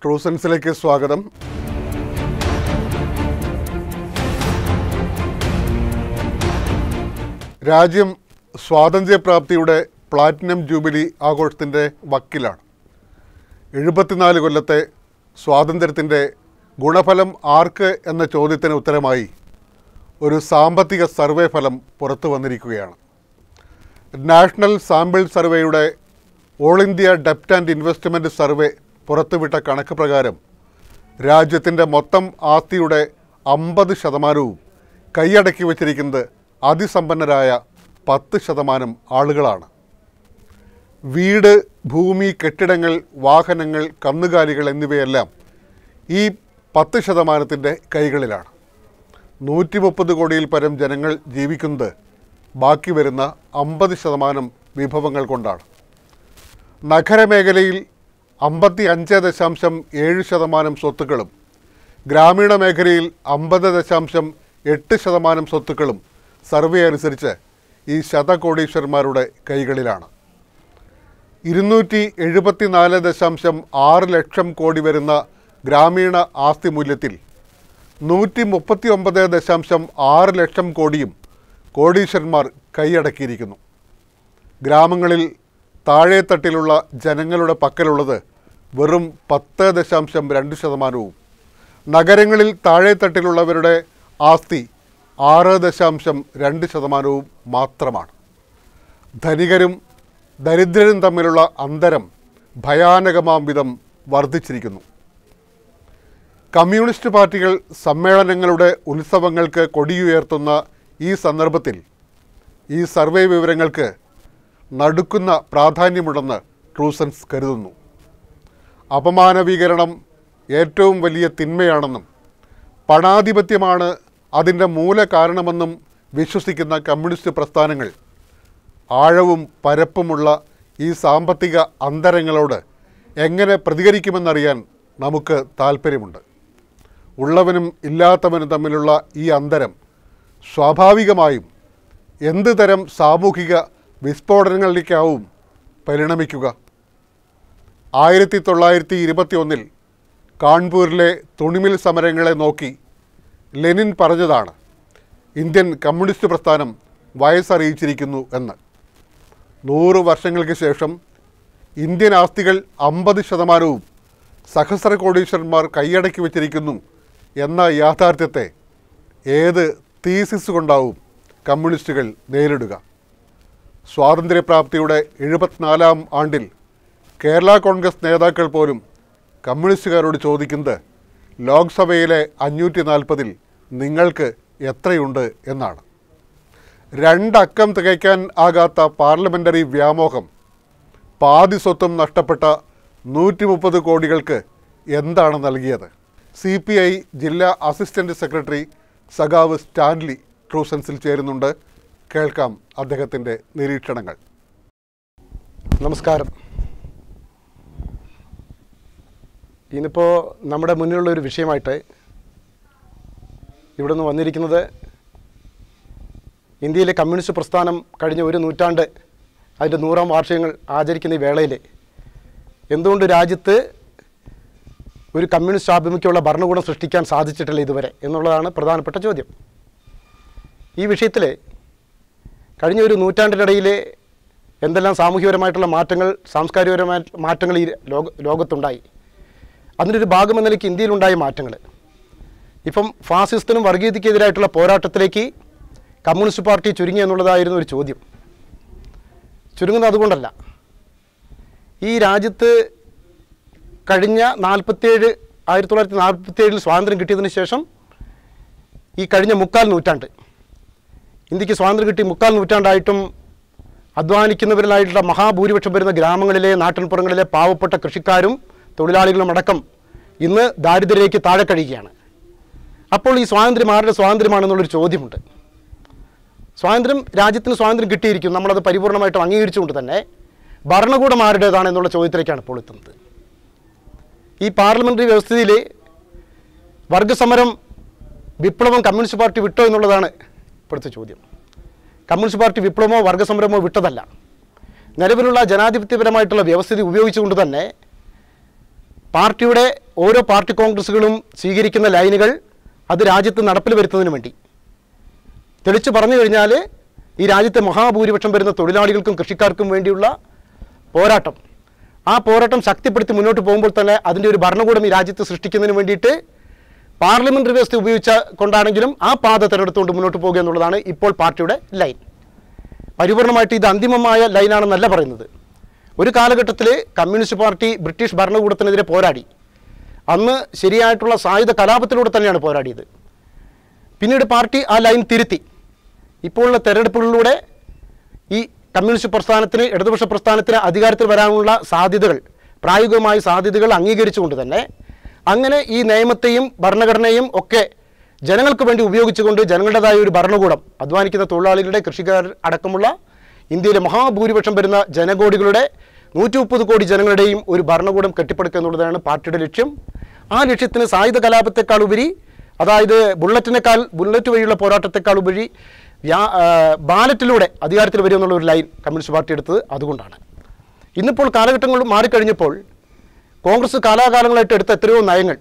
ട്രൂസൻസിലേക്ക് സ്വാഗതം രാജ്യം സ്വാതന്ത്ര്യപ്രാപ്തിയുടെ platinum jubilee ആഘോഷത്തിൻ്റെ വക്കിലാണ് എഴുപത്തിനാല് കൊല്ലത്തെ സ്വാതന്ത്ര്യത്തിൻ്റെ ഗുണഫലം ആർക്ക് എന്ന ചോദ്യത്തിന് ഉത്തരമായി ഒരു സാമ്പത്തിക സർവേ ഫലം പുറത്തു വന്നിരിക്കുകയാണ് നാഷണൽ സാമ്പിൾ സർവേയുടെ ഓൾ ഇന്ത്യ ഡെപ്റ്റ് ആൻഡ് ഇൻവെസ്റ്റ്മെൻറ്റ് സർവേ പുറത്തുവിട്ട കണക്ക് പ്രകാരം രാജ്യത്തിൻ്റെ മൊത്തം ആസ്തിയുടെ അമ്പത് ശതമാനവും കൈയടക്കി വച്ചിരിക്കുന്നത് അതിസമ്പന്നരായ പത്ത് ശതമാനം ആളുകളാണ് വീട് ഭൂമി കെട്ടിടങ്ങൾ വാഹനങ്ങൾ കന്നുകാലികൾ എന്നിവയെല്ലാം ഈ പത്ത് ശതമാനത്തിൻ്റെ കൈകളിലാണ് നൂറ്റി മുപ്പത് കോടിയിൽ പരം ജനങ്ങൾ ജീവിക്കുന്നത് ബാക്കി വരുന്ന അമ്പത് ശതമാനം വിഭവങ്ങൾ കൊണ്ടാണ് നഗരമേഖലയിൽ അമ്പത്തി അഞ്ച് ദശാംശം ഏഴ് ശതമാനം സ്വത്തുക്കളും ഗ്രാമീണ മേഖലയിൽ അമ്പത് ദശാംശം എട്ട് ശതമാനം സ്വത്തുക്കളും സർവേ അനുസരിച്ച് ഈ ശതകോടീശ്വരന്മാരുടെ കൈകളിലാണ് ഇരുന്നൂറ്റി എഴുപത്തിനാല് ദശാംശം ആറ് ലക്ഷം കോടി വരുന്ന ഗ്രാമീണ ആസ്തി മൂല്യത്തിൽ നൂറ്റി മുപ്പത്തി ഒമ്പത് ദശാംശം ആറ് ലക്ഷം കോടിയും കോടീശ്വരന്മാർ കൈയടക്കിയിരിക്കുന്നു ഗ്രാമങ്ങളിൽ താഴെത്തട്ടിലുള്ള ജനങ്ങളുടെ പക്കലുള്ളത് വെറും പത്ത് ദശാംശം രണ്ട് ശതമാനവും നഗരങ്ങളിൽ താഴെത്തട്ടിലുള്ളവരുടെ ആസ്തി ആറ് ദശാംശം രണ്ട് ശതമാനവും മാത്രമാണ് ധനികരും ദരിദ്രരും തമ്മിലുള്ള അന്തരം ഭയാനകമാം വിധം വർദ്ധിച്ചിരിക്കുന്നു കമ്മ്യൂണിസ്റ്റ് പാർട്ടികൾ സമ്മേളനങ്ങളുടെ ഉത്സവങ്ങൾക്ക് കൊടിയുയർത്തുന്ന ഈ സന്ദർഭത്തിൽ ഈ സർവേ വിവരങ്ങൾക്ക് നടുക്കുന്ന പ്രാധാന്യമുണ്ടെന്ന് ട്രൂസൻസ് കരുതുന്നു അപമാനവീകരണം ഏറ്റവും വലിയ തിന്മയാണെന്നും പണാധിപത്യമാണ് അതിൻ്റെ മൂല കാരണമെന്നും വിശ്വസിക്കുന്ന കമ്മ്യൂണിസ്റ്റ് പ്രസ്ഥാനങ്ങൾ ആഴവും പരപ്പുമുള്ള ഈ സാമ്പത്തിക അന്തരങ്ങളോട് എങ്ങനെ പ്രതികരിക്കുമെന്നറിയാൻ നമുക്ക് താല്പര്യമുണ്ട് ഉള്ളവനും ഇല്ലാത്തവനും തമ്മിലുള്ള ഈ അന്തരം സ്വാഭാവികമായും എന്ത് തരം സാമൂഹിക വിസ്ഫോടനങ്ങളിലേക്കാവും പരിണമിക്കുക ആയിരത്തി തൊള്ളായിരത്തി ഇരുപത്തി ഒന്നിൽ കാൺപൂരിലെ തുണിമിൽ സമരങ്ങളെ നോക്കി ലെനിൻ പറഞ്ഞതാണ് ഇന്ത്യൻ കമ്മ്യൂണിസ്റ്റ് പ്രസ്ഥാനം വയസ്സറിയിച്ചിരിക്കുന്നു എന്ന് നൂറ് വർഷങ്ങൾക്ക് ശേഷം ഇന്ത്യൻ ആസ്തികൾ അമ്പത് ശതമാനവും സഹസ്ര കോടീശ്വരന്മാർ കൈയടക്കി വച്ചിരിക്കുന്നു എന്ന യാഥാർത്ഥ്യത്തെ ഏത് തീസിസ് കൊണ്ടാവും കമ്മ്യൂണിസ്റ്റുകൾ നേരിടുക സ്വാതന്ത്ര്യപ്രാപ്തിയുടെ എഴുപത്തിനാലാം ആണ്ടിൽ കേരള കോൺഗ്രസ് നേതാക്കൾ പോലും കമ്മ്യൂണിസ്റ്റുകാരോട് ചോദിക്കുന്നത് ലോക്സഭയിലെ അഞ്ഞൂറ്റി നാൽപ്പതിൽ നിങ്ങൾക്ക് എത്രയുണ്ട് എന്നാണ് രണ്ടക്കം തികയ്ക്കാൻ ആകാത്ത പാർലമെൻ്ററി വ്യാമോഹം പാതി സ്വത്തും നഷ്ടപ്പെട്ട നൂറ്റി മുപ്പത് കോടികൾക്ക് എന്താണ് നൽകിയത് സി പി ഐ ജില്ലാ അസിസ്റ്റൻറ്റ് സെക്രട്ടറി സഖാവ് സ്റ്റാൻലി ട്രൂസൻസിൽ ചേരുന്നുണ്ട് കേൾക്കാം അദ്ദേഹത്തിൻ്റെ നിരീക്ഷണങ്ങൾ നമസ്കാരം ഇന്നിപ്പോൾ നമ്മുടെ മുന്നിലുള്ള ഒരു വിഷയമായിട്ട് ഇവിടെ നിന്ന് വന്നിരിക്കുന്നത് ഇന്ത്യയിലെ കമ്മ്യൂണിസ്റ്റ് പ്രസ്ഥാനം കഴിഞ്ഞ ഒരു നൂറ്റാണ്ട് അതിൻ്റെ നൂറാം വാർഷികങ്ങൾ ആചരിക്കുന്ന ഈ വേളയിൽ എന്തുകൊണ്ട് രാജ്യത്ത് ഒരു കമ്മ്യൂണിസ്റ്റ് ആഭിമുഖ്യമുള്ള ഭരണകൂടം സൃഷ്ടിക്കാൻ സാധിച്ചിട്ടില്ല ഇതുവരെ എന്നുള്ളതാണ് പ്രധാനപ്പെട്ട ചോദ്യം ഈ വിഷയത്തിൽ കഴിഞ്ഞ ഒരു നൂറ്റാണ്ടിനിടയിൽ എന്തെല്ലാം സാമൂഹ്യപരമായിട്ടുള്ള മാറ്റങ്ങൾ സാംസ്കാരികപരമായ മാറ്റങ്ങൾ ഈ ലോക ലോകത്തുണ്ടായി അതിൻ്റെ ഒരു ഭാഗം എന്ന നിലയ്ക്ക് ഇന്ത്യയിലുണ്ടായ മാറ്റങ്ങൾ ഇപ്പം ഫാസിസത്തിനും വർഗീയതയ്ക്കെതിരായിട്ടുള്ള പോരാട്ടത്തിലേക്ക് കമ്മ്യൂണിസ്റ്റ് പാർട്ടി ചുരുങ്ങി എന്നുള്ളതായിരുന്നു ഒരു ചോദ്യം ചുരുങ്ങുന്നത് അതുകൊണ്ടല്ല ഈ രാജ്യത്ത് കഴിഞ്ഞ നാൽപ്പത്തേഴ് ആയിരത്തി തൊള്ളായിരത്തി നാൽപ്പത്തേഴിൽ സ്വാതന്ത്ര്യം കിട്ടിയതിന് ശേഷം ഈ കഴിഞ്ഞ മുക്കാൽ നൂറ്റാണ്ട് ഇന്ത്യക്ക് സ്വാതന്ത്ര്യം കിട്ടി മുക്കാൽ നൂറ്റാണ്ടായിട്ടും അധ്വാനിക്കുന്നവരിലായിട്ടുള്ള മഹാഭൂരിപക്ഷം വരുന്ന ഗ്രാമങ്ങളിലെ നാട്ടിൻപുറങ്ങളിലെ പാവപ്പെട്ട കൃഷിക്കാരും തൊഴിലാളികളും അടക്കം ഇന്ന് ദാരിദ്ര്യത്തിലേക്ക് താഴെ കഴിയുകയാണ് അപ്പോൾ ഈ സ്വാതന്ത്ര്യം ആരുടെ സ്വാതന്ത്ര്യമാണെന്നുള്ളൊരു ചോദ്യമുണ്ട് സ്വാതന്ത്ര്യം രാജ്യത്തിന് സ്വാതന്ത്ര്യം കിട്ടിയിരിക്കും നമ്മളത് പരിപൂർണമായിട്ടും അംഗീകരിച്ചുകൊണ്ട് തന്നെ ഭരണകൂടം ആരുടേതാണ് എന്നുള്ള ചോദ്യത്തിലേക്കാണ് ഇപ്പോൾ എത്തുന്നത് ഈ പാർലമെൻ്ററി വ്യവസ്ഥയിൽ വർഗസമരം വിപ്ലവം കമ്മ്യൂണിസ്റ്റ് പാർട്ടി വിട്ടോ എന്നുള്ളതാണ് ഇപ്പോഴത്തെ ചോദ്യം കമ്മ്യൂണിസ്റ്റ് പാർട്ടി വിപ്ലവമോ വർഗസമരമോ വിട്ടതല്ല നിലവിലുള്ള ജനാധിപത്യപരമായിട്ടുള്ള വ്യവസ്ഥിതി ഉപയോഗിച്ചുകൊണ്ട് തന്നെ പാർട്ടിയുടെ ഓരോ പാർട്ടി കോൺഗ്രസുകളും സ്വീകരിക്കുന്ന ലൈനുകൾ അത് രാജ്യത്ത് നടപ്പിൽ വരുത്തുന്നതിന് വേണ്ടി തെളിച്ചു പറഞ്ഞു കഴിഞ്ഞാൽ ഈ രാജ്യത്തെ മഹാഭൂരിപക്ഷം വരുന്ന തൊഴിലാളികൾക്കും കൃഷിക്കാർക്കും വേണ്ടിയുള്ള പോരാട്ടം ആ പോരാട്ടം ശക്തിപ്പെടുത്തി മുന്നോട്ട് പോകുമ്പോൾ തന്നെ അതിൻ്റെ ഒരു ഭരണകൂടം ഈ രാജ്യത്ത് സൃഷ്ടിക്കുന്നതിന് വേണ്ടിയിട്ട് പാർലമെൻ്ററി വ്യവസ്ഥ ഉപയോഗിച്ച കൊണ്ടാണെങ്കിലും ആ പാത തിരഞ്ഞെടുത്തുകൊണ്ട് മുന്നോട്ട് പോകുക എന്നുള്ളതാണ് ഇപ്പോൾ പാർട്ടിയുടെ ലൈൻ പരിപൂർണമായിട്ട് ഇത് അന്തിമമായ ലൈനാണെന്നല്ല പറയുന്നത് ഒരു കാലഘട്ടത്തിൽ കമ്മ്യൂണിസ്റ്റ് പാർട്ടി ബ്രിട്ടീഷ് ഭരണകൂടത്തിനെതിരെ പോരാടി അന്ന് ശരിയായിട്ടുള്ള സായുധ കലാപത്തിലൂടെ തന്നെയാണ് പോരാടിയത് പിന്നീട് പാർട്ടി ആ ലൈൻ തിരുത്തി ഇപ്പോഴുള്ള തെരഞ്ഞെടുപ്പുകളിലൂടെ ഈ കമ്മ്യൂണിസ്റ്റ് പ്രസ്ഥാനത്തിന് ഇടതുപക്ഷ പ്രസ്ഥാനത്തിന് അധികാരത്തിൽ വരാനുള്ള സാധ്യതകൾ പ്രായോഗികമായ സാധ്യതകൾ അംഗീകരിച്ചുകൊണ്ട് തന്നെ അങ്ങനെ ഈ നിയമത്തെയും ഭരണഘടനയും ഒക്കെ ജനങ്ങൾക്ക് വേണ്ടി ഉപയോഗിച്ചുകൊണ്ട് ജനങ്ങളുടേതായ ഒരു ഭരണകൂടം അധ്വാനിക്കുന്ന തൊഴിലാളികളുടെ കൃഷിക്കാർ അടക്കമുള്ള ഇന്ത്യയിലെ മഹാഭൂരിപക്ഷം വരുന്ന ജനകോടികളുടെ നൂറ്റി മുപ്പത് കോടി ജനങ്ങളുടെയും ഒരു ഭരണകൂടം കെട്ടിപ്പടുക്കുക എന്നുള്ളതാണ് പാർട്ടിയുടെ ലക്ഷ്യം ആ ലക്ഷ്യത്തിന് സായുധ കലാപത്തെക്കാൾ ഉപരി അതായത് ബുള്ളറ്റിനേക്കാൾ ബുള്ളറ്റ് വഴിയുള്ള പോരാട്ടത്തെക്കാൾ ഉപരി വ്യാ ആ, ബാലറ്റിലൂടെ അധികാരത്തിൽ വരും എന്നുള്ള ഒരു ലൈൻ കമ്മ്യൂണിസ്റ്റ് പാർട്ടി എടുത്തത് അതുകൊണ്ടാണ് ഇന്നിപ്പോൾ കാലഘട്ടങ്ങൾ മാറിക്കഴിഞ്ഞപ്പോൾ കോൺഗ്രസ് കാലാകാലങ്ങളായിട്ട് എടുത്ത എത്രയോ നയങ്ങൾ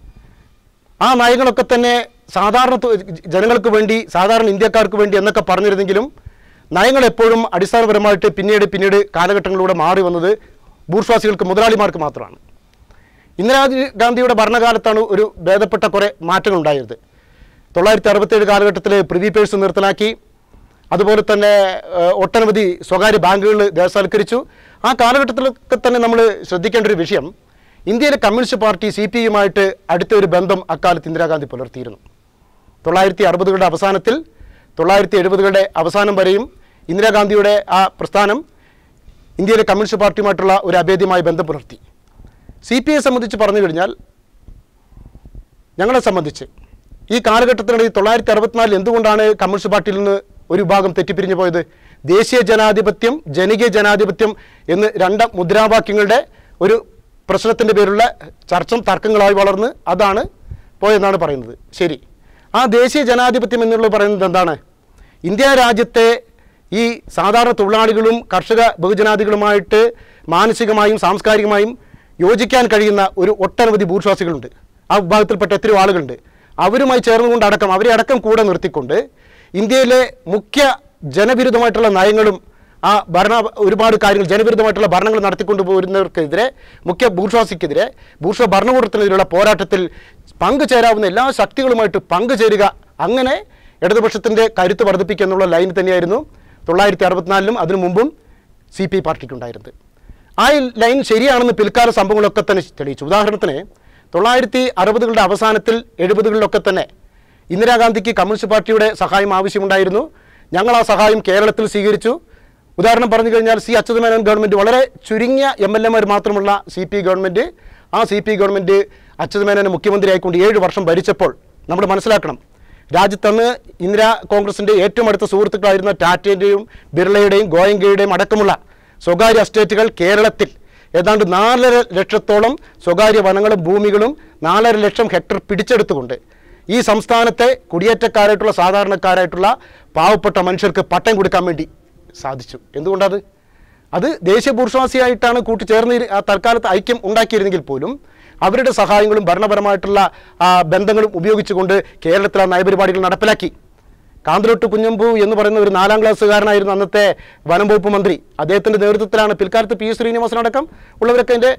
ആ നയങ്ങളൊക്കെ തന്നെ സാധാരണ തൊ- ജനങ്ങൾക്ക് വേണ്ടി സാധാരണ ഇന്ത്യക്കാർക്ക് വേണ്ടി എന്നൊക്കെ പറഞ്ഞിരുന്നെങ്കിലും നയങ്ങൾ എപ്പോഴും അടിസ്ഥാനപരമായിട്ട് പിന്നീട് പിന്നീട് കാലഘട്ടങ്ങളിലൂടെ മാറി വന്നത് ബൂർഷ്വാസികൾക്ക് മുതലാളിമാർക്ക് മാത്രമാണ് ഇന്ദിരാഗാന്ധിയുടെ ഭരണകാലത്താണ് ഒരു ഭേദപ്പെട്ട കുറേ മാറ്റങ്ങൾ ഉണ്ടായത് തൊള്ളായിരത്തി അറുപത്തേഴ് കാലഘട്ടത്തിൽ പ്രിവി പേഴ്സ് നിർത്തലാക്കി അതുപോലെ തന്നെ ഏഹ്, ഒട്ടനവധി സ്വകാര്യ ബാങ്കുകൾ ദേശസാൽക്കരിച്ചു ആ കാലഘട്ടത്തിലൊക്കെ തന്നെ നമ്മൾ ശ്രദ്ധിക്കേണ്ട ഒരു വിഷയം ഇന്ത്യയിലെ കമ്മ്യൂണിസ്റ്റ് പാർട്ടി സി പി യുമായിട്ട് അടുത്ത ഒരു ബന്ധം അക്കാലത്ത് ഇന്ദിരാഗാന്ധി പുലർത്തിയിരുന്നു തൊള്ളായിരത്തി അറുപതുകളുടെ അവസാനത്തിൽ തൊള്ളായിരത്തി എഴുപതുകളുടെ അവസാനം വരെയും ഇന്ദിരാഗാന്ധിയുടെ ആ പ്രസ്ഥാനം ഇന്ത്യയിലെ കമ്മ്യൂണിസ്റ്റ് പാർട്ടിയുമായിട്ടുള്ള ഒരു അഭേദ്യമായ ബന്ധം പുലർത്തി സി പി ഐ സംബന്ധിച്ച് പറഞ്ഞു കഴിഞ്ഞാൽ ഞങ്ങളെ സംബന്ധിച്ച് ഈ കാലഘട്ടത്തിനിടയിൽ തൊള്ളായിരത്തി അറുപത്തിനാലിൽ എന്തുകൊണ്ടാണ് കമ്മ്യൂണിസ്റ്റ് പാർട്ടിയിൽ നിന്ന് ഒരു വിഭാഗം തെറ്റിപ്പിരിഞ്ഞു പോയത് ദേശീയ ജനാധിപത്യം ജനകീയ ജനാധിപത്യം എന്ന് രണ്ട് മുദ്രാവാക്യങ്ങളുടെ ഒരു പ്രശ്നത്തിൻ്റെ പേരുള്ള ചർച്ചം തർക്കങ്ങളായി വളർന്ന് അതാണ് പോയെന്നാണ് പറയുന്നത് ശരി ആ ദേശീയ ജനാധിപത്യം എന്നുള്ളത് പറയുന്നത് എന്താണ് ഇന്ത്യ രാജ്യത്തെ ഈ സാധാരണ തൊഴിലാളികളും കർഷക ബഹുജനാധികളുമായിട്ട് മാനസികമായും സാംസ്കാരികമായും യോജിക്കാൻ കഴിയുന്ന ഒരു ഒട്ടനവധി ഭൂർശ്വാസികളുണ്ട് ആ വിഭാഗത്തിൽപ്പെട്ട എത്രയോ ആളുകളുണ്ട് അവരുമായി ചേർന്നുകൊണ്ട് അടക്കം അവരെ അടക്കം കൂടെ നിർത്തിക്കൊണ്ട് ഇന്ത്യയിലെ മുഖ്യ ജനവിരുദ്ധമായിട്ടുള്ള നയങ്ങളും ആ ഭരണ ഒരുപാട് കാര്യങ്ങൾ ജനവിരുദ്ധമായിട്ടുള്ള ഭരണങ്ങൾ നടത്തിക്കൊണ്ട് പോരുന്നവർക്കെതിരെ മുഖ്യ ബൂർഷ്വാസിക്കെതിരെ ബൂർഷ്വ ഭരണകൂടത്തിനെതിരെയുള്ള പോരാട്ടത്തിൽ പങ്കുചേരാവുന്ന എല്ലാ ശക്തികളുമായിട്ട് പങ്കുചേരുക അങ്ങനെ ഇടതുപക്ഷത്തിൻ്റെ കരുത്ത് വർദ്ധിപ്പിക്കുക എന്നുള്ള ലൈൻ തന്നെയായിരുന്നു തൊള്ളായിരത്തി അറുപത്തിനാലിലും അതിനു മുമ്പും സി പി ഐ പാർട്ടിക്കുണ്ടായിരുന്നത് ആ ലൈൻ ശരിയാണെന്ന് പിൽക്കാല സംഭവങ്ങളൊക്കെ തന്നെ തെളിയിച്ചു ഉദാഹരണത്തിന് തൊള്ളായിരത്തി അറുപതുകളുടെ അവസാനത്തിൽ എഴുപതുകളിലൊക്കെ തന്നെ ഇന്ദിരാഗാന്ധിക്ക് കമ്മ്യൂണിസ്റ്റ് പാർട്ടിയുടെ സഹായം ആവശ്യമുണ്ടായിരുന്നു ഞങ്ങൾ ആ സഹായം കേരളത്തിൽ സ്വീകരിച്ചു ഉദാഹരണം പറഞ്ഞു കഴിഞ്ഞാൽ സി അച്യുതമേനോൻ ഗവൺമെൻറ് വളരെ ചുരുങ്ങിയ എം എൽ എമാർ മാത്രമുള്ള സി പി ഗവൺമെൻറ് ആ സി പി ഗവൺമെൻറ് അച്യുതമേനോനെ മുഖ്യമന്ത്രിയായിക്കൊണ്ട് ഏഴ് വർഷം ഭരിച്ചപ്പോൾ നമ്മൾ മനസ്സിലാക്കണം രാജ്യത്തന്ന് ഇന്ദിരാ കോൺഗ്രസിൻ്റെ ഏറ്റവും അടുത്ത സുഹൃത്തുക്കളായിരുന്ന ടാറ്റയുടെയും ബിർളയുടെയും ഗോയങ്കയുടെയും അടക്കമുള്ള സ്വകാര്യ എസ്റ്റേറ്റുകൾ കേരളത്തിൽ ഏതാണ്ട് നാലര ലക്ഷത്തോളം സ്വകാര്യ വനങ്ങളും ഭൂമികളും നാലര ലക്ഷം ഹെക്ടർ പിടിച്ചെടുത്തുകൊണ്ട് ഈ സംസ്ഥാനത്തെ കുടിയേറ്റക്കാരായിട്ടുള്ള സാധാരണക്കാരായിട്ടുള്ള പാവപ്പെട്ട മനുഷ്യർക്ക് പട്ടയം കൊടുക്കാൻ വേണ്ടി സാധിച്ചു എന്തുകൊണ്ടത് അത് ദേശീയ ബൂർഷ്വാസിയായിട്ടാണ് കൂട്ടിച്ചേർന്ന് ഇരു- ആ തൽക്കാലത്ത് ഐക്യം ഉണ്ടാക്കിയിരുന്നെങ്കിൽ പോലും അവരുടെ സഹായങ്ങളും ഭരണപരമായിട്ടുള്ള ആ, ബന്ധങ്ങളും ഉപയോഗിച്ചുകൊണ്ട് കേരളത്തിൽ ആ നയപരിപാടികൾ നടപ്പിലാക്കി കാന്തലോട്ട് കുഞ്ഞമ്പു എന്ന് പറയുന്ന ഒരു നാലാം ക്ലാസ്സുകാരനായിരുന്നു അന്നത്തെ വനം വകുപ്പ് മന്ത്രി അദ്ദേഹത്തിൻ്റെ നേതൃത്വത്തിലാണ് പിൽക്കാലത്ത് പി എസ് ശ്രീനിവാസൻ അടക്കം ഉള്ളവരൊക്കെ അതിൻ്റെ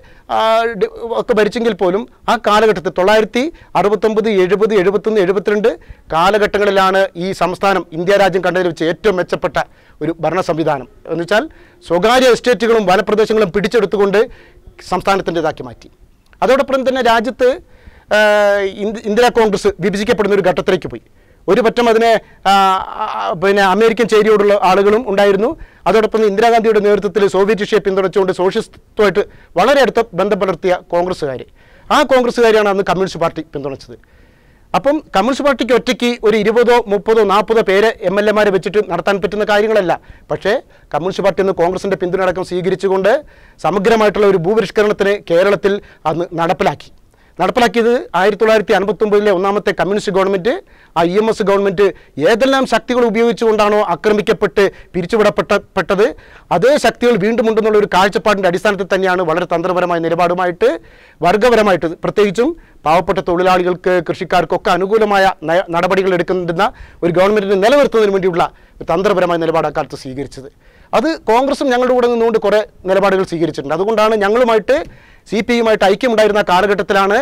ഒക്കെ ഭരിച്ചെങ്കിൽ പോലും ആ കാലഘട്ടത്തിൽ തൊള്ളായിരത്തി അറുപത്തൊമ്പത് എഴുപത് എഴുപത്തൊന്ന് എഴുപത്തിരണ്ട് കാലഘട്ടങ്ങളിലാണ് ഈ സംസ്ഥാനം ഇന്ത്യ രാജ്യം കണ്ടതിൽ വെച്ച് ഏറ്റവും മെച്ചപ്പെട്ട ഒരു ഭരണ സംവിധാനം എന്ന് വെച്ചാൽ സ്വകാര്യ എസ്റ്റേറ്റുകളും വനപ്രദേശങ്ങളും പിടിച്ചെടുത്തുകൊണ്ട് സംസ്ഥാനത്തിൻ്റെതാക്കി മാറ്റി അതോടൊപ്പം തന്നെ രാജ്യത്ത് ആ, ഇന്ത്യ- ഇന്ദിരാ കോൺഗ്രസ് വിഭജിക്കപ്പെടുന്ന ഒരു ഘട്ടത്തിലേക്ക് പോയി ഒരു പറ്റം അതിനെ ആ, ആ, പിന്നെ അമേരിക്കൻ ചേരിയോടുള്ള ആളുകളും ഉണ്ടായിരുന്നു അതോടൊപ്പം തന്നെ ഇന്ദിരാഗാന്ധിയുടെ നേതൃത്വത്തിൽ സോവിയറ്റ് റഷ്യയെ പിന്തുണച്ചുകൊണ്ട് സോഷ്യലിസത്തുമായിട്ട് വളരെ അടുത്ത ബന്ധം പുലർത്തിയ കോൺഗ്രസ്സുകാർ ആ കോൺഗ്രസ്സുകാരെയാണ് അന്ന് കമ്മ്യൂണിസ്റ്റ് പാർട്ടി പിന്തുണച്ചത് അപ്പം കമ്മ്യൂണിസ്റ്റ് പാർട്ടിക്ക് ഒറ്റയ്ക്ക് ഒരു ഇരുപതോ മുപ്പതോ നാൽപ്പതോ പേര് എം എൽ എമാരെ വെച്ചിട്ട് നടത്താൻ പറ്റുന്ന കാര്യങ്ങളല്ല പക്ഷേ കമ്മ്യൂണിസ്റ്റ് പാർട്ടി എന്ന് കോൺഗ്രസിൻ്റെ പിന്തുണ അടക്കം സ്വീകരിച്ചുകൊണ്ട് സമഗ്രമായിട്ടുള്ള ഒരു ഭൂപരിഷ്കരണത്തിന് കേരളത്തിൽ അന്ന് നടപ്പിലാക്കി നടപ്പിലാക്കിയത് ആയിരത്തി തൊള്ളായിരത്തി അൻപത്തൊമ്പതിലെ ഒന്നാമത്തെ കമ്മ്യൂണിസ്റ്റ് ഗവൺമെൻറ് ആ ഇ എം എസ് ഗവൺമെൻറ് ഏതെല്ലാം ശക്തികൾ ഉപയോഗിച്ചുകൊണ്ടാണോ ആക്രമിക്കപ്പെട്ട് പിരിച്ചുവിടപ്പെട്ട പെട്ടത് അതേ ശക്തികൾ വീണ്ടും ഉണ്ടെന്നുള്ള ഒരു കാഴ്ചപ്പാടിൻ്റെ അടിസ്ഥാനത്തിൽ തന്നെയാണ് വളരെ തന്ത്രപരമായ നിലപാടുമായിട്ട് വർഗപരമായിട്ട് പ്രത്യേകിച്ചും പാവപ്പെട്ട തൊഴിലാളികൾക്ക് കൃഷിക്കാർക്കൊക്കെ അനുകൂലമായ നയ- നടപടികൾ എടുക്കുന്ന ഒരു ഗവൺമെൻറ്റിനെ നിലനിർത്തുന്നതിന് വേണ്ടിയുള്ള ഒരു തന്ത്രപരമായ നിലപാട് അക്കാലത്ത് സ്വീകരിച്ചത് അത് കോൺഗ്രസും ഞങ്ങളുടെ കൂടെ നിന്നുകൊണ്ട് കുറേ നിലപാടുകൾ സ്വീകരിച്ചിട്ടുണ്ട് അതുകൊണ്ടാണ് ഞങ്ങളുമായിട്ട് സി പി ഐയുമായിട്ട് ഐക്യമുണ്ടായിരുന്ന കാലഘട്ടത്തിലാണ്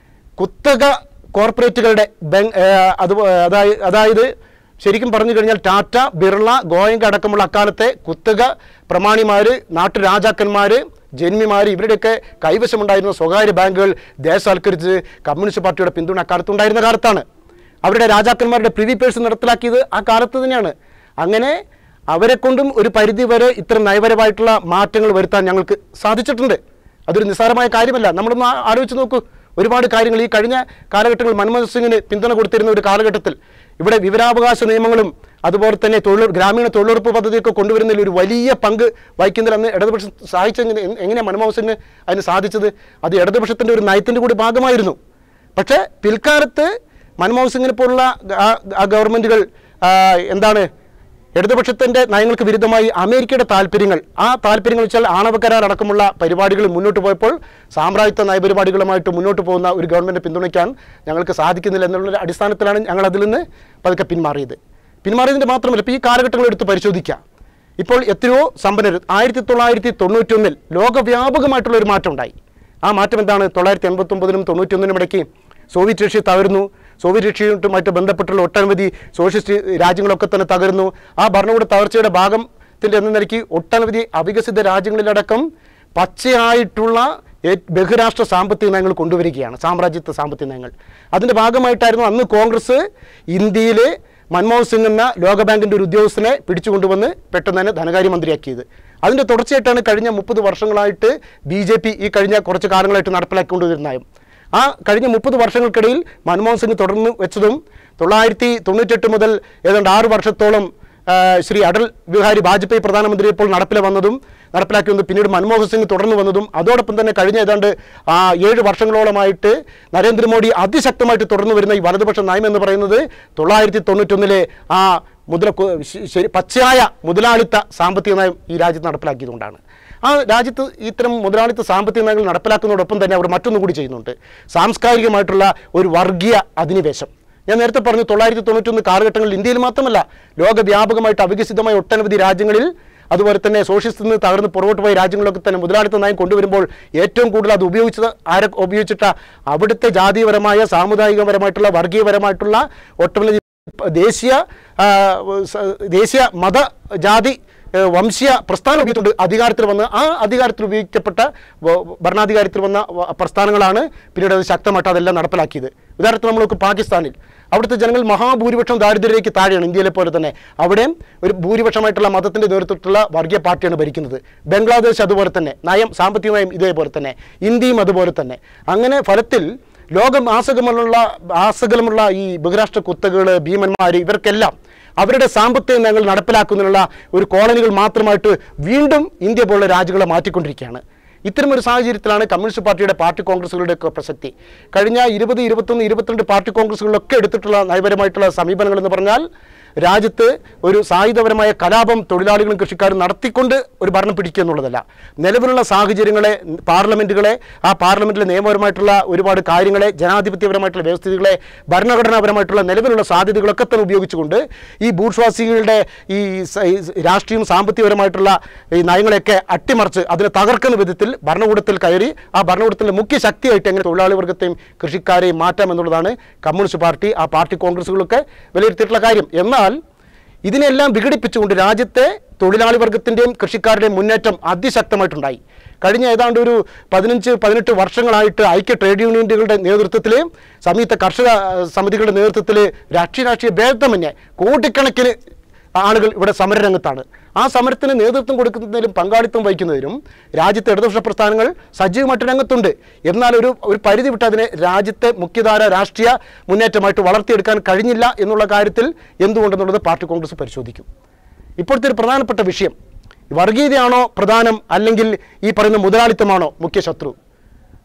കുത്തക കോർപ്പറേറ്റുകളുടെ ബെങ് ഏഹ് അത് അതായത് അതായത് ശരിക്കും പറഞ്ഞു കഴിഞ്ഞാൽ ടാറ്റ ബിർള ഗോയങ്ക അടക്കമുള്ള അക്കാലത്തെ കുത്തക പ്രമാണിമാർ നാട്ടുരാജാക്കന്മാർ ജന്മിമാർ ഇവരുടെയൊക്കെ കൈവശമുണ്ടായിരുന്ന സ്വകാര്യ ബാങ്കുകൾ ദേശസാൽക്കരിച്ച് കമ്മ്യൂണിസ്റ്റ് പാർട്ടിയുടെ പിന്തുണ അക്കാലത്തുണ്ടായിരുന്ന കാലത്താണ് അവരുടെ രാജാക്കന്മാരുടെ പ്രിവി പേഴ്സ് നടപ്പിലാക്കിയത് ആ കാലത്ത് തന്നെയാണ് അങ്ങനെ അവരെ കൊണ്ടും ഒരു പരിധി വരെ ഇത്തരം നയപരമായിട്ടുള്ള മാറ്റങ്ങൾ വരുത്താൻ ഞങ്ങൾക്ക് സാധിച്ചിട്ടുണ്ട് അതൊരു നിസ്സാരമായ കാര്യമല്ല നമ്മളൊന്ന് ആ- ആലോചിച്ച് നോക്കൂ ഒരുപാട് കാര്യങ്ങൾ ഈ കഴിഞ്ഞ കാലഘട്ടങ്ങളിൽ മൻമോഹൻ സിംഗിന് പിന്തുണ കൊടുത്തിരുന്ന ഒരു കാലഘട്ടത്തിൽ ഇവിടെ വിവരാവകാശ നിയമങ്ങളും അതുപോലെ തന്നെ തൊഴിൽ ഗ്രാമീണ തൊഴിലുറപ്പ് പദ്ധതിയൊക്കെ കൊണ്ടുവരുന്നതിൽ ഒരു വലിയ പങ്ക് വഹിക്കുന്നതിൽ അന്ന് ഇടതുപക്ഷം സഹായിച്ചെങ്ങനെ എങ്ങനെയാണ് മൻമോഹൻ സിംഗിന് അതിന് സാധിച്ചത് അത് ഇടതുപക്ഷത്തിൻ്റെ ഒരു നയത്തിൻ്റെ കൂടി ഭാഗമായിരുന്നു പക്ഷേ പിൽക്കാലത്ത് മൻമോഹൻ സിംഗിനെ പോലുള്ള ആ- ആ ഗവൺമെൻറ്റുകൾ എന്താണ് ഇടതുപക്ഷത്തിൻ്റെ നയങ്ങൾക്ക് വിരുദ്ധമായി അമേരിക്കയുടെ താല്പര്യങ്ങൾ ആ താല്പര്യങ്ങൾ വെച്ചാൽ ആണവ കരാർ അടക്കമുള്ള പരിപാടികൾ മുന്നോട്ട് പോയപ്പോൾ സാമ്രാജ്യത്വ നയപരിപാടികളുമായിട്ട് മുന്നോട്ട് പോകുന്ന ഒരു ഗവൺമെൻറ് പിന്തുണയ്ക്കാൻ ഞങ്ങൾക്ക് സാധിക്കുന്നില്ല എന്നുള്ള അടിസ്ഥാനത്തിലാണ് ഞങ്ങൾ അതിൽ നിന്ന് പതുക്കെ പിന്മാറിയത് പിന്മാറിയതിൻ്റെ മാത്രമല്ല ഇപ്പോൾ ഈ കാലഘട്ടങ്ങൾ എടുത്ത് പരിശോധിക്കാം ഇപ്പോൾ എത്രയോ സമ്പന്നർ ആയിരത്തി തൊള്ളായിരത്തി തൊണ്ണൂറ്റൊന്നിൽ ലോകവ്യാപകമായിട്ടുള്ള ഒരു മാറ്റം ഉണ്ടായി ആ മാറ്റം എന്താണ് തൊള്ളായിരത്തി എൺപത്തൊമ്പതിനും തൊണ്ണൂറ്റൊന്നിനും ഇടയ്ക്ക് സോവിയറ്റ് റഷ്യ തകർന്നു സോവിയറ്റ് റഷ്യയുമായിട്ട് ബന്ധപ്പെട്ടുള്ള ഒട്ടനവധി സോഷ്യലിസ്റ്റ് രാജ്യങ്ങളൊക്കെ തന്നെ തകർന്നു ആ ഭരണകൂട തകർച്ചയുടെ ഭാഗത്തിൻ്റെ എന്ന നിലയ്ക്ക് ഒട്ടനവധി അവികസിത രാജ്യങ്ങളിലടക്കം പച്ചയായിട്ടുള്ള ഏ- ബഹുരാഷ്ട്ര സാമ്പത്തിക നയങ്ങൾ കൊണ്ടുവരികയാണ് സാമ്രാജ്യത്വ സാമ്പത്തിക നയങ്ങൾ അതിൻ്റെ ഭാഗമായിട്ടായിരുന്നു അന്ന് കോൺഗ്രസ് ഇന്ത്യയിൽ മൻമോഹൻ സിംഗ് എന്ന ലോകബാങ്കിൻ്റെ ഒരു ഉദ്യോഗസ്ഥനെ പിടിച്ചുകൊണ്ടുവന്ന് പെട്ടെന്ന് തന്നെ ധനകാര്യമന്ത്രിയാക്കിയത് അതിൻ്റെ തുടർച്ചയായിട്ടാണ് കഴിഞ്ഞ മുപ്പത് വർഷങ്ങളായിട്ട് ബി ജെ പി ഈ കഴിഞ്ഞ കുറച്ച് കാലങ്ങളായിട്ട് നടപ്പിലാക്കിക്കൊണ്ടുവരുന്ന നയം ആ കഴിഞ്ഞ മുപ്പത് വർഷങ്ങൾക്കിടയിൽ മൻമോഹൻ സിംഗ് തുടർന്ന് വെച്ചതും തൊള്ളായിരത്തി തൊണ്ണൂറ്റെട്ട് മുതൽ ഏതാണ്ട് ആറ് വർഷത്തോളം ആ, ശ്രീ അടൽ ബിഹാരി വാജ്പേയി പ്രധാനമന്ത്രി ഇപ്പോൾ നടപ്പിൽ വന്നതും നടപ്പിലാക്കി വന്നതും പിന്നീട് മൻമോഹൻ സിംഗ് തുടർന്ന് വന്നതും അതോടൊപ്പം തന്നെ കഴിഞ്ഞ ഏതാണ്ട് ആ ഏഴ് വർഷങ്ങളോളമായിട്ട് നരേന്ദ്രമോദി അതിശക്തമായിട്ട് തുടർന്ന് വരുന്ന ഈ വലതുപക്ഷ നയം എന്ന് പറയുന്നത് തൊള്ളായിരത്തി തൊണ്ണൂറ്റൊന്നിലെ ആ മുതല കു- ശ- ശരി പച്ചയായ മുതലാളിത്ത സാമ്പത്തിക നയം ഈ രാജ്യത്ത് നടപ്പിലാക്കിയതുകൊണ്ടാണ് ആ രാജ്യത്ത് ഇത്തരം മുതലാളിത്ത സാമ്പത്തിക നയങ്ങൾ നടപ്പിലാക്കുന്നതോടൊപ്പം തന്നെ അവർ മറ്റൊന്നും കൂടി ചെയ്യുന്നുണ്ട് സാംസ്കാരികമായിട്ടുള്ള ഒരു വർഗീയ അധിനിവേശം ഞാൻ നേരത്തെ പറഞ്ഞു തൊള്ളായിരത്തി തൊണ്ണൂറ്റൊന്ന് കാലഘട്ടങ്ങളിൽ ഇന്ത്യയിൽ മാത്രമല്ല ലോകവ്യാപകമായിട്ട് അവികസിതമായ ഒട്ടനവധി രാജ്യങ്ങളിൽ അതുപോലെ തന്നെ സോഷ്യലിസ്റ്റിൽ നിന്ന് തകർന്ന് പുറകോട്ട് പോയ രാജ്യങ്ങളൊക്കെ തന്നെ മുതലാളിത്ത നയം കൊണ്ടുവരുമ്പോൾ ഏറ്റവും കൂടുതൽ അത് ഉപയോഗിച്ചത് ആരെ ഉപയോഗിച്ചിട്ട അവിടുത്തെ ജാതീയപരമായ സാമുദായികപരമായിട്ടുള്ള വർഗീയപരമായിട്ടുള്ള ഒട്ടനവധി ദേശീയ ആ, സ- ദേശീയ മത ജാതി ഏ, വംശീയ പ്രസ്ഥാനം ഉപയോഗിച്ചുകൊണ്ട് അധികാരത്തിൽ വന്ന് ആ അധികാരത്തിൽ ഉപയോഗിക്കപ്പെട്ട വ- ഭരണാധികാരത്തിൽ വന്ന വ- പ്രസ്ഥാനങ്ങളാണ് പിന്നീട് അത് ശക്തമായിട്ട് അതെല്ലാം നടപ്പിലാക്കിയത് ഉദാഹരണത്തിന് നമ്മൾ നോക്കും പാകിസ്ഥാനിൽ അവിടുത്തെ ജനങ്ങൾ മഹാഭൂരിപക്ഷം ദാരിദ്ര്യത്തിലേക്ക് താഴെയാണ് ഇന്ത്യയിലെ പോലെ തന്നെ അവിടെയും ഒരു ഭൂരിപക്ഷമായിട്ടുള്ള മതത്തിൻ്റെ നേതൃത്വത്തിലുള്ള വർഗീയ പാർട്ടിയാണ് ഭരിക്കുന്നത് ബംഗ്ലാദേശ് അതുപോലെ തന്നെ നയം സാമ്പത്തിക നയം ഇതേപോലെ തന്നെ ഇന്ത്യയും അതുപോലെ തന്നെ അങ്ങനെ ഫലത്തിൽ ലോകം ആസകമുള്ള ആസകലമുള്ള ഈ ബഹുരാഷ്ട്ര കുത്തകൾ ഭീമന്മാർ ഇവർക്കെല്ലാം അവരുടെ സാമ്പത്തിക നയങ്ങൾ നടപ്പിലാക്കുന്നതിനുള്ള ഒരു കോളനികൾ മാത്രമായിട്ട് വീണ്ടും ഇന്ത്യ പോലുള്ള രാജ്യങ്ങളെ മാറ്റിക്കൊണ്ടിരിക്കുകയാണ് ഇത്തരമൊരു സാഹചര്യത്തിലാണ് കമ്മ്യൂണിസ്റ്റ് പാർട്ടിയുടെ പാർട്ടി കോൺഗ്രസുകളുടെ ഒക്കെ പ്രസക്തി കഴിഞ്ഞ ഇരുപത് ഇരുപത്തൊന്ന് ഇരുപത്തിരണ്ട് പാർട്ടി കോൺഗ്രസുകളിലൊക്കെ എടുത്തിട്ടുള്ള നയപരമായിട്ടുള്ള സമീപനങ്ങൾ എന്ന് പറഞ്ഞാൽ രാജ്യത്ത് ഒരു സായുധപരമായ കലാപം തൊഴിലാളികളും കൃഷിക്കാരും നടത്തിക്കൊണ്ട് ഒരു ഭരണം പിടിക്കുക എന്നുള്ളതല്ല നിലവിലുള്ള സാഹചര്യങ്ങളെ പാർലമെൻറ്റുകളെ ആ പാർലമെൻറ്റിലെ നിയമപരമായിട്ടുള്ള ഒരുപാട് കാര്യങ്ങളെ ജനാധിപത്യപരമായിട്ടുള്ള വ്യവസ്ഥിതികളെ ഭരണഘടനാപരമായിട്ടുള്ള നിലവിലുള്ള സാധ്യതകളൊക്കെ തന്നെ ഉപയോഗിച്ചുകൊണ്ട് ഈ ബൂർഷ്വാസികളുടെ ഈ സ- ഈ രാഷ്ട്രീയവും സാമ്പത്തികപരമായിട്ടുള്ള ഈ നയങ്ങളെയൊക്കെ അട്ടിമറിച്ച് അതിനെ തകർക്കുന്ന വിധത്തിൽ ഭരണകൂടത്തിൽ കയറി ആ ഭരണകൂടത്തിൻ്റെ മുഖ്യ ശക്തിയായിട്ട് എങ്ങനെ തൊഴിലാളി വർഗത്തെയും കൃഷിക്കാരെയും മാറ്റാം എന്നുള്ളതാണ് കമ്മ്യൂണിസ്റ്റ് പാർട്ടി ആ പാർട്ടി കോൺഗ്രസുകളൊക്കെ വിലയിരുത്തിയിട്ടുള്ള കാര്യം എന്നാൽ ഇതിനെല്ലാം വിഘടിപ്പിച്ചുകൊണ്ട് രാജ്യത്തെ തൊഴിലാളി വർഗത്തിൻ്റെയും കൃഷിക്കാരുടെയും മുന്നേറ്റം അതിശക്തമായിട്ടുണ്ടായി കഴിഞ്ഞ ഏതാണ്ട് ഒരു പതിനഞ്ച് പതിനെട്ട് വർഷങ്ങളായിട്ട് ഐക്യ ട്രേഡ് യൂണിയനുകളുടെ നേതൃത്വത്തിൽ സംയുക്ത കർഷക അഹ്, സമിതികളുടെ നേതൃത്വത്തിൽ രാഷ്ട്രീയ രാഷ്ട്രീയ ഭേദമന്യേ കോടിക്കണക്കിന് ആളുകൾ ഇവിടെ സമരരംഗത്താണ് ആ സമരത്തിന് നേതൃത്വം കൊടുക്കുന്നതിലും പങ്കാളിത്തം വഹിക്കുന്നതിനും രാജ്യത്തെ ഇടതുപക്ഷ പ്രസ്ഥാനങ്ങൾ സജീവമായിട്ട് രംഗത്തുണ്ട് എന്നാൽ ഒരു ഒരു പരിധി വിട്ട് അതിനെ രാജ്യത്തെ മുഖ്യധാര രാഷ്ട്രീയ മുന്നേറ്റമായിട്ട് വളർത്തിയെടുക്കാൻ കഴിഞ്ഞില്ല എന്നുള്ള കാര്യത്തിൽ എന്തുകൊണ്ടെന്നുള്ളത് പാർട്ടി കോൺഗ്രസ് പരിശോധിക്കും ഇപ്പോഴത്തെ ഒരു പ്രധാനപ്പെട്ട വിഷയം വർഗീയതയാണോ പ്രധാനം അല്ലെങ്കിൽ ഈ പറയുന്ന മുതലാളിത്തമാണോ മുഖ്യ ശത്രു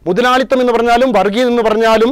മുതലാളിത്തം എന്ന് പറഞ്ഞാലും വർഗീയത എന്ന് പറഞ്ഞാലും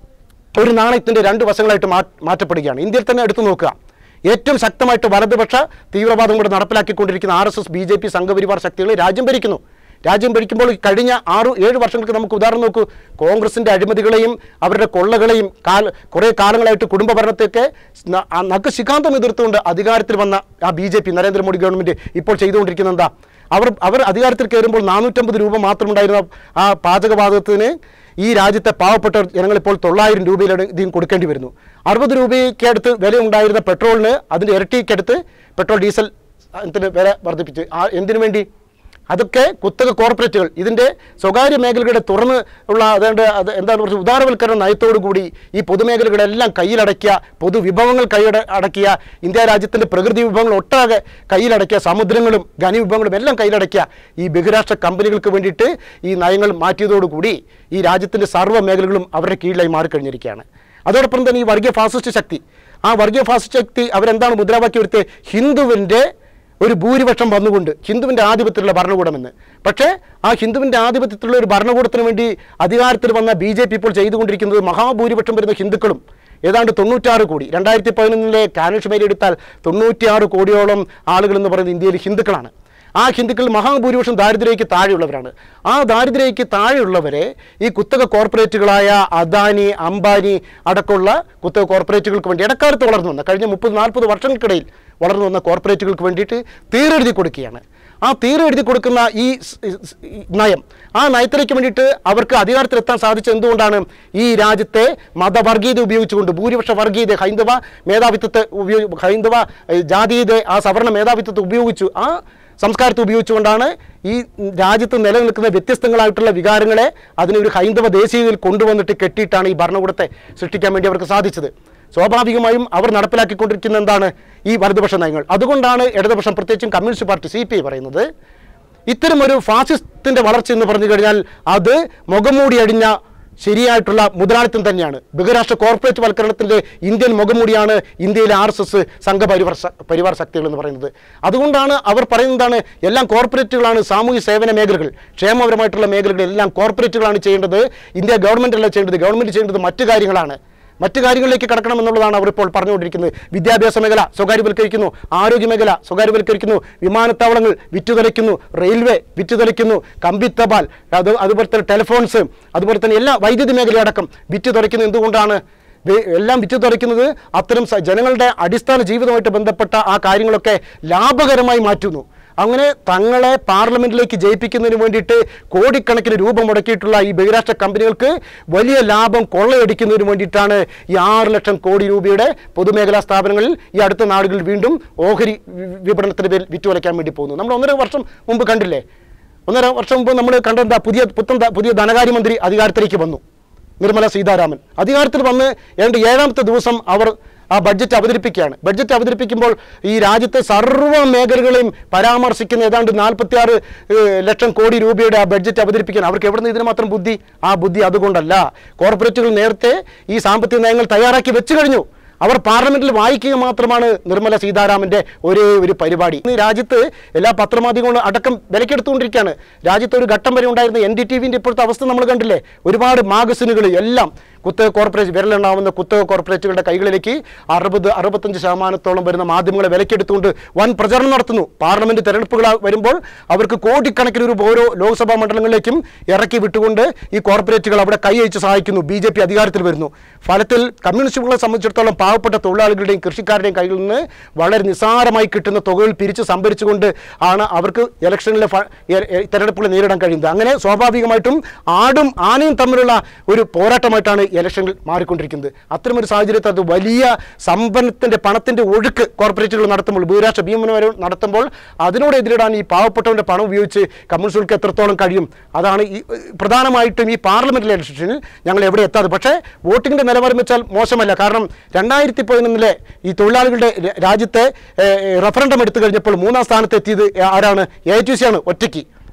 ഒരു നാണയത്തിൻ്റെ രണ്ട് വശങ്ങളായിട്ട് മാ മാറ്റപ്പെടുകയാണ് ഇന്ത്യയിൽ തന്നെ എടുത്തു നോക്കുക ഏറ്റവും ശക്തമായിട്ട് വലതുപക്ഷ തീവ്രവാദം കൂടെ നടപ്പിലാക്കിക്കൊണ്ടിരിക്കുന്ന R S S B J P Sangh Parivar ശക്തികൾ രാജ്യം ഭരിക്കുന്നു രാജ്യം ഭരിക്കുമ്പോൾ ഈ കഴിഞ്ഞ ആറ് ഏഴ് വർഷങ്ങൾക്ക് നമുക്ക് ഉദാഹരണം നോക്കൂ കോൺഗ്രസിൻ്റെ അഴിമതികളെയും അവരുടെ കൊള്ളകളെയും കാല കുറേ കാലങ്ങളായിട്ട് കുടുംബ ഭരണത്തെയൊക്കെ ന- ആ നക്ക് ശിഖാന്തം എതിർത്തുകൊണ്ട് അധികാരത്തിൽ വന്ന ആ B J P Narendra Modi government ഇപ്പോൾ ചെയ്തുകൊണ്ടിരിക്കുന്നത് എന്താ അവർ അവർ അധികാരത്തിൽ കയറുമ്പോൾ നാനൂറ്റമ്പത് രൂപ മാത്രമുണ്ടായിരുന്ന ആ പാചകവാതകത്തിന് ഈ രാജ്യത്തെ പാവപ്പെട്ട ജനങ്ങളിപ്പോൾ തൊള്ളായിരം രൂപയിലാണ് ഇതിന് കൊടുക്കേണ്ടി വരുന്നു അറുപത് രൂപയ്ക്ക് അടുത്ത് വില ഉണ്ടായിരുന്ന പെട്രോളിന് അതിൻ്റെ ഇരട്ടിക്കടുത്ത് പെട്രോൾ ഡീസൽ ത്തിന് വില വർദ്ധിപ്പിച്ച് ആ എന്തിനു വേണ്ടി അതൊക്കെ കുത്തക കോർപ്പറേറ്റുകൾ ഇതിൻ്റെ സ്വകാര്യ മേഖലകളുടെ തുറന്ന് ഉള്ള അതുകൊണ്ട് അത് എന്താണ് പറയുക ഉദാരവൽക്കരണ നയത്തോടു കൂടി ഈ പൊതുമേഖലകളെല്ലാം കയ്യിലടക്കിയ പൊതുവിഭവങ്ങൾ കൈയട അടക്കിയ ഇന്ത്യ രാജ്യത്തിൻ്റെ പ്രകൃതി വിഭവങ്ങൾ ഒട്ടാകെ കയ്യിലടക്കിയ സമുദ്രങ്ങളും ഖനിവിഭവങ്ങളും എല്ലാം കയ്യിലടക്കിയ ഈ ബഹിരാഷ്ട്ര കമ്പനികൾക്ക് വേണ്ടിയിട്ട് ഈ നയങ്ങൾ മാറ്റിയതോടുകൂടി ഈ രാജ്യത്തിൻ്റെ സർവ്വ മേഖലകളും അവരുടെ കീഴിലായി മാറിക്കഴിഞ്ഞിരിക്കുകയാണ് അതോടൊപ്പം തന്നെ ഈ വർഗീയ ഫാസിസ്റ്റ് ശക്തി ആ വർഗീയ ഫാസിസ്റ്റ് ശക്തി അവരെന്താണ് മുദ്രാവാക്യം എടുത്തത് ഹിന്ദുവിൻ്റെ ഒരു ഭൂരിപക്ഷം വന്നുകൊണ്ട് ഹിന്ദുവിൻ്റെ ആധിപത്യത്തിലുള്ള ഭരണകൂടമെന്ന് പക്ഷേ ആ ഹിന്ദുവിൻ്റെ ആധിപത്യത്തിലുള്ള ഒരു ഭരണകൂടത്തിന് വേണ്ടി അധികാരത്തിൽ വന്ന ബി ജെ പി ഇപ്പോൾ ചെയ്തുകൊണ്ടിരിക്കുന്നത് മഹാഭൂരിപക്ഷം വരുന്ന ഹിന്ദുക്കളും ഏതാണ്ട് തൊണ്ണൂറ്റാറ് കോടി രണ്ടായിരത്തി പതിനൊന്നിലെ കാനൽഷമേരി എടുത്താൽ തൊണ്ണൂറ്റിയാറ് കോടിയോളം ആളുകൾ എന്ന് പറയുന്നത് ഇന്ത്യയിൽ ഹിന്ദുക്കളാണ് ആ ഹിന്ദുക്കൾ മഹാഭൂരിപക്ഷം ദാരിദ്ര്യയ്ക്ക് താഴെയുള്ളവരാണ് ആ ദാരിദ്ര്യയ്ക്ക് താഴെയുള്ളവരെ ഈ കുത്തക കോർപ്പറേറ്റുകളായ അദാനി അംബാനി അടക്കമുള്ള കുത്തക കോർപ്പറേറ്റുകൾക്ക് വേണ്ടി ഇടക്കാലത്ത് വളർന്നു വന്ന കഴിഞ്ഞ മുപ്പത് നാൽപ്പത് വർഷങ്ങൾക്കിടയിൽ വളർന്നു വന്ന കോർപ്പറേറ്റുകൾക്ക് വേണ്ടിയിട്ട് തീരെഴുതി കൊടുക്കുകയാണ് ആ തീരെഴുതി കൊടുക്കുന്ന ഈ സ്- സ്- ഈ നയം ആ നയത്തിലേക്ക് വേണ്ടിയിട്ട് അവർക്ക് അധികാരത്തിലെത്താൻ സാധിച്ചത് എന്തുകൊണ്ടാണ് ഈ രാജ്യത്തെ മതവർഗീയത ഉപയോഗിച്ചുകൊണ്ട് ഭൂരിപക്ഷ വർഗീയത ഹൈന്ദവ മേധാവിത്വത്തെ ഉപയോഗി ഹൈന്ദവ ഏഹ്, ജാതീയത ആ സവർണ മേധാവിത്വത്തെ ഉപയോഗിച്ചു ആ സംസ്കാരത്തെ ഉപയോഗിച്ചുകൊണ്ടാണ് ഈ രാജ്യത്ത് നിലനിൽക്കുന്ന വ്യത്യസ്തങ്ങളായിട്ടുള്ള വികാരങ്ങളെ അതിനെ ഒരു ഹൈന്ദവ ദേശീയതയിൽ കൊണ്ടുവന്നിട്ട് കെട്ടിയിട്ടാണ് ഈ ഭരണകൂടത്തെ സൃഷ്ടിക്കാൻ വേണ്ടി അവർക്ക് സാധിച്ചത് സ്വാഭാവികമായും അവർ നടപ്പിലാക്കിക്കൊണ്ടിരിക്കുന്ന എന്താണ് ഈ വലതുപക്ഷ നയങ്ങൾ അതുകൊണ്ടാണ് ഇടതുപക്ഷം പ്രത്യേകിച്ചും communist party C P I പറയുന്നത് ഇത്തരം ഒരു ഫാസിസത്തിന്റെ വളർച്ച എന്ന് പറഞ്ഞു കഴിഞ്ഞാൽ അത് മുഖംമൂടി അടിഞ്ഞ ശരിയായിട്ടുള്ള മുതലാളിത്തം തന്നെയാണ് ബഹുരാഷ്ട്ര കോർപ്പറേറ്റ് വൽക്കരണത്തിന്റെ ഇന്ത്യൻ മുഖംമൂടിയാണ് ഇന്ത്യയിലെ ആർ എസ് എസ് സംഘപരിവാർ സ- പരിവാർ ശക്തികൾ എന്ന് പറയുന്നത് അതുകൊണ്ടാണ് അവർ പറയുന്നതാണ് എല്ലാം കോർപ്പറേറ്റുകളാണ് സാമൂഹ്യ സേവന മേഖലകൾ ക്ഷേമപരമായിട്ടുള്ള മേഖലകൾ എല്ലാം കോർപ്പറേറ്റുകളാണ് ചെയ്യേണ്ടത് ഇന്ത്യ ഗവൺമെന്റ് അല്ല ചെയ്യേണ്ടത് ഗവൺമെന്റ് ചെയ്യേണ്ടത് മറ്റു കാര്യങ്ങളാണ് മറ്റു കാര്യങ്ങളിലേക്ക് കടക്കണം എന്നുള്ളതാണ് അവർ ഇപ്പോൾ പറഞ്ഞുകൊണ്ടിരിക്കുന്നത് വിദ്യാഭ്യാസ മേഖല സ്വകാര്യവൽക്കരിക്കുന്നു ആരോഗ്യ മേഖല സ്വകാര്യവൽക്കരിക്കുന്നു വിമാനത്താവളങ്ങൾ വിറ്റുതലയ്ക്കുന്നു റെയിൽവേ വിറ്റുതലയ്ക്കുന്നു കമ്പിത്തപാൽ അത് അതുപോലെ തന്നെ ടെലിഫോൺസ് അതുപോലെ തന്നെ എല്ലാ വൈദ്യുതി മേഖലയടക്കം വിറ്റുതുറയ്ക്കുന്നത് എന്തുകൊണ്ടാണ് വേ- എല്ലാം വിറ്റു തുറയ്ക്കുന്നത് അത്തരം സ- ജനങ്ങളുടെ അടിസ്ഥാന ജീവിതവുമായിട്ട് ബന്ധപ്പെട്ട ആ കാര്യങ്ങളൊക്കെ ലാഭകരമായി മാറ്റുന്നു അങ്ങനെ തങ്ങളെ പാർലമെന്റിലേക്ക് ജയിപ്പിക്കുന്നതിന് വേണ്ടിയിട്ട് കോടിക്കണക്കിന് രൂപ മുടക്കിയിട്ടുള്ള ഈ ബഹിരാഷ്ട്ര കമ്പനികൾക്ക് വലിയ ലാഭം കൊള്ളയടിക്കുന്നതിന് വേണ്ടിയിട്ടാണ് ഈ ആറ് ലക്ഷം കോടി രൂപയുടെ പൊതുമേഖലാ സ്ഥാപനങ്ങളിൽ ഈ അടുത്ത നാടുകളിൽ വീണ്ടും ഓഹരി വി- വിപണനത്തിന് പേരിൽ വിറ്റുവലയ്ക്കാൻ വേണ്ടി പോകുന്നു നമ്മൾ ഒന്നര വർഷം മുമ്പ് കണ്ടില്ലേ ഒന്നര വർഷം മുമ്പ് നമ്മൾ കണ്ടെന്താ പുതിയ പുത്തൻ ത- പുതിയ ധനകാര്യമന്ത്രി അധികാരത്തിലേക്ക് വന്നു നിർമ്മല സീതാരാമൻ അധികാരത്തിൽ വന്ന് ഏതാണ്ട് ഏഴാമത്തെ ദിവസം അവർ ആ ബഡ്ജറ്റ് അവതരിപ്പിക്കുകയാണ് ബഡ്ജറ്റ് അവതരിപ്പിക്കുമ്പോൾ ഈ രാജ്യത്തെ സർവ്വ മേഖലകളെയും പരാമർശിക്കുന്ന ഏതാണ്ട് നാൽപ്പത്തിയാറ് ലക്ഷം കോടി രൂപയുടെ ആ ബഡ്ജറ്റ് അവതരിപ്പിക്കാൻ അവർക്ക് എവിടെ നിന്ന് ഇതിന് മാത്രം ബുദ്ധി ആ ബുദ്ധി അതുകൊണ്ടല്ല കോർപ്പറേറ്റുകൾ നേരത്തെ ഈ സാമ്പത്തിക നയങ്ങൾ തയ്യാറാക്കി വെച്ചു കഴിഞ്ഞു അവർ പാർലമെന്റിൽ വായിക്കുക മാത്രമാണ് നിർമ്മല സീതാരാമന്റെ ഒരേ ഒരു പരിപാടി ഇന്ന് രാജ്യത്ത് എല്ലാ പത്രമാധ്യമങ്ങളും അടക്കം വിലക്കെടുത്തുകൊണ്ടിരിക്കുകയാണ് രാജ്യത്ത് ഒരു ഘട്ടം വരെ ഉണ്ടായിരുന്ന എൻ ഡി ടി വിൻ്റെ ഇപ്പോഴത്തെ അവസ്ഥ നമ്മൾ കണ്ടില്ലേ ഒരുപാട് മാഗസിനുകൾ എല്ലാം കുത്തക കോർപ്പറേറ്റ് വിരലെണ്ണാവുന്ന കുത്തക കോർപ്പറേറ്റുകളുടെ കൈകളിലേക്ക് അറുപത് അറുപത്തഞ്ച് ശതമാനത്തോളം വരുന്ന മാധ്യമങ്ങളെ വിലക്കെടുത്തുകൊണ്ട് വൻ പ്രചരണം നടത്തുന്നു പാർലമെന്റ് തെരഞ്ഞെടുപ്പുകൾ വരുമ്പോൾ അവർക്ക് കോടിക്കണക്കിന് രൂപ ഓരോ ലോക്സഭാ മണ്ഡലങ്ങളിലേക്കും ഇറക്കി വിട്ടുകൊണ്ട് ഈ കോർപ്പറേറ്റുകൾ അവിടെ കൈയച്ച് സഹായിക്കുന്നു ബി ജെ പി അധികാരത്തിൽ വരുന്നു ഫലത്തിൽ കമ്മ്യൂണിസ്റ്റുകളെ സംബന്ധിച്ചിടത്തോളം പാവപ്പെട്ട തൊഴിലാളികളുടെയും കൃഷിക്കാരുടെയും കയ്യിൽ നിന്ന് വളരെ നിസ്സാരമായി കിട്ടുന്ന തുകകൾ പിരിച്ച് സംഭരിച്ചുകൊണ്ട് ആണ് അവർക്ക് ഇലക്ഷനിലെ ഫ- എ- എ- തെരഞ്ഞെടുപ്പുകൾ നേരിടാൻ കഴിയുന്നത് അങ്ങനെ സ്വാഭാവികമായിട്ടും ആടും ആനയും തമ്മിലുള്ള ഒരു പോരാട്ടമായിട്ടാണ് ഇലക്ഷനിൽ മാറിക്കൊണ്ടിരിക്കുന്നത് അത്തരമൊരു സാഹചര്യത്തിൽ അത് വലിയ സമ്പന്നത്തിൻ്റെ പണത്തിൻ്റെ ഒഴുക്ക് കോർപ്പറേറ്റുകൾ നടത്തുമ്പോൾ ബഹിരാഷ്ട്ര ഭീമനവരെ നടത്തുമ്പോൾ അതിനോട് എതിരിടാൻ ഈ പാവപ്പെട്ടവൻ്റെ പണം ഉപയോഗിച്ച് കമ്മ്യൂണിസ്റ്റുകൾക്ക് എത്രത്തോളം കഴിയും അതാണ് ഈ പ്രധാനമായിട്ടും ഈ പാർലമെന്റ് ഇലക്ഷനിൽ ഞങ്ങൾ എവിടെ എത്താതെ പക്ഷേ വോട്ടിങ്ങിൻ്റെ നിലവാരം വെച്ചാൽ മോശമല്ല കാരണം രണ്ടായിരത്തി പതിനൊന്നിലെ ഈ തൊഴിലാളികളുടെ ര- രാജ്യത്തെ റഫറൻഡം എടുത്തു കഴിഞ്ഞപ്പോൾ മൂന്നാം സ്ഥാനത്ത് എത്തിയത് ആരാണ് എ ടി സി ആണ് ഒറ്റയ്ക്ക്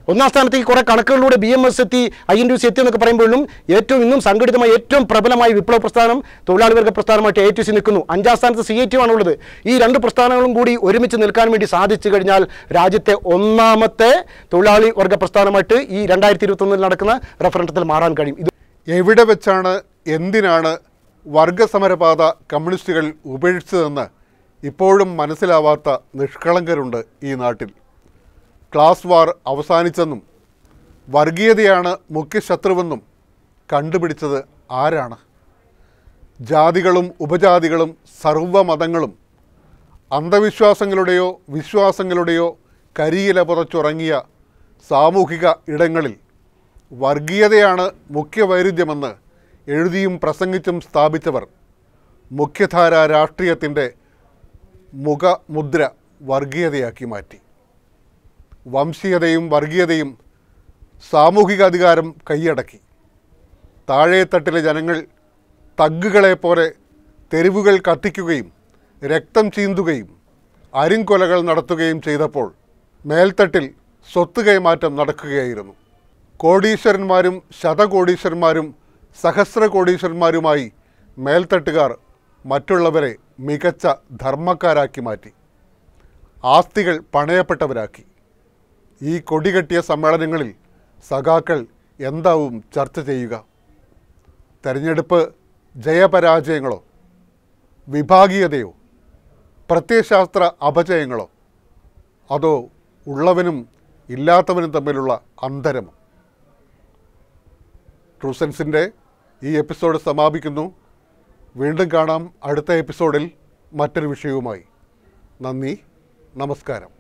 ഒന്നാം സ്ഥാനത്തേക്ക് കുറേ കണക്കുകളിലൂടെ ബി എം എസ് എത്തി ഐ എൻ ഡി സി എത്തി എന്നൊക്കെ പറയുമ്പോഴും ഏറ്റവും ഇന്നും സംഘടിതമായ ഏറ്റവും പ്രബലമായ വിപ്ലവ പ്രസ്ഥാനം തൊഴിലാളി വർഗ പ്രസ്ഥാനമായിട്ട് എ ടി സി നിൽക്കുന്നു അഞ്ചാം സ്ഥാനത്ത് സി ഐ ടി ആണുള്ളത് ഈ രണ്ട് പ്രസ്ഥാനങ്ങളും കൂടി ഒരുമിച്ച് നിൽക്കാൻ വേണ്ടി സാധിച്ചു കഴിഞ്ഞാൽ രാജ്യത്തെ ഒന്നാമത്തെ തൊഴിലാളി വർഗ പ്രസ്ഥാനമായിട്ട് ഈ രണ്ടായിരത്തി ഇരുപത്തൊന്നിൽ നടക്കുന്ന റഫറൻഡത്തിൽ മാറാൻ കഴിയും ഇത് എവിടെ വെച്ചാണ് എന്തിനാണ് വർഗസമരപാത കമ്മ്യൂണിസ്റ്റുകൾ ഉപേക്ഷിച്ചതെന്ന് ഇപ്പോഴും മനസ്സിലാവാത്ത നിഷ്കളങ്കരുണ്ട് ഈ നാട്ടിൽ ക്ലാസ് വാർ അവസാനിച്ചെന്നും വർഗീയതയാണ് മുഖ്യ ശത്രുവെന്നും കണ്ടുപിടിച്ചത് ആരാണ് ജാതികളും ഉപജാതികളും സർവ്വമതങ്ങളും അന്ധവിശ്വാസങ്ങളുടെയോ വിശ്വാസങ്ങളുടെയോ കരിയില പുറച്ചുറങ്ങിയ സാമൂഹിക ഇടങ്ങളിൽ വർഗീയതയാണ് മുഖ്യ വൈരുദ്ധ്യമെന്ന് എഴുതിയും പ്രസംഗിച്ചും സ്ഥാപിച്ചവർ മുഖ്യധാര രാഷ്ട്രീയത്തിൻ്റെ മുഖമുദ്ര വർഗീയതയാക്കി മാറ്റി വംശീയതയും വർഗീയതയും സാമൂഹിക അധികാരം കൈയടക്കി താഴേത്തട്ടിലെ ജനങ്ങൾ തഗ്ഗുകളെ പോലെ തെരുവുകൾ കത്തിക്കുകയും രക്തം ചീന്തുകയും അരിങ്കൊലകൾ നടത്തുകയും ചെയ്തപ്പോൾ മേൽത്തട്ടിൽ സ്വത്ത് കൈമാറ്റം നടക്കുകയായിരുന്നു കോടീശ്വരന്മാരും ശതകോടീശ്വരന്മാരും സഹസ്ര കോടീശ്വരന്മാരുമായി മേൽത്തട്ടുകാർ മറ്റുള്ളവരെ മികച്ച ധർമ്മക്കാരാക്കി മാറ്റി ആസ്തികൾ പണയപ്പെട്ടവരാക്കി ഈ കൊടികെട്ടിയ സമ്മേളനങ്ങളിൽ സഖാക്കൾ എന്താവും ചർച്ച ചെയ്യുക തെരഞ്ഞെടുപ്പ് ജയപരാജയങ്ങളോ വിഭാഗീയതയോ പ്രത്യയശാസ്ത്ര അപജയങ്ങളോ അതോ ഉള്ളവനും ഇല്ലാത്തവനും തമ്മിലുള്ള അന്തരമോ ട്രൂസെൻസിൻ്റെ ഈ എപ്പിസോഡ് സമാപിക്കുന്നു വീണ്ടും കാണാം അടുത്ത എപ്പിസോഡിൽ മറ്റൊരു വിഷയവുമായി നന്ദി നമസ്കാരം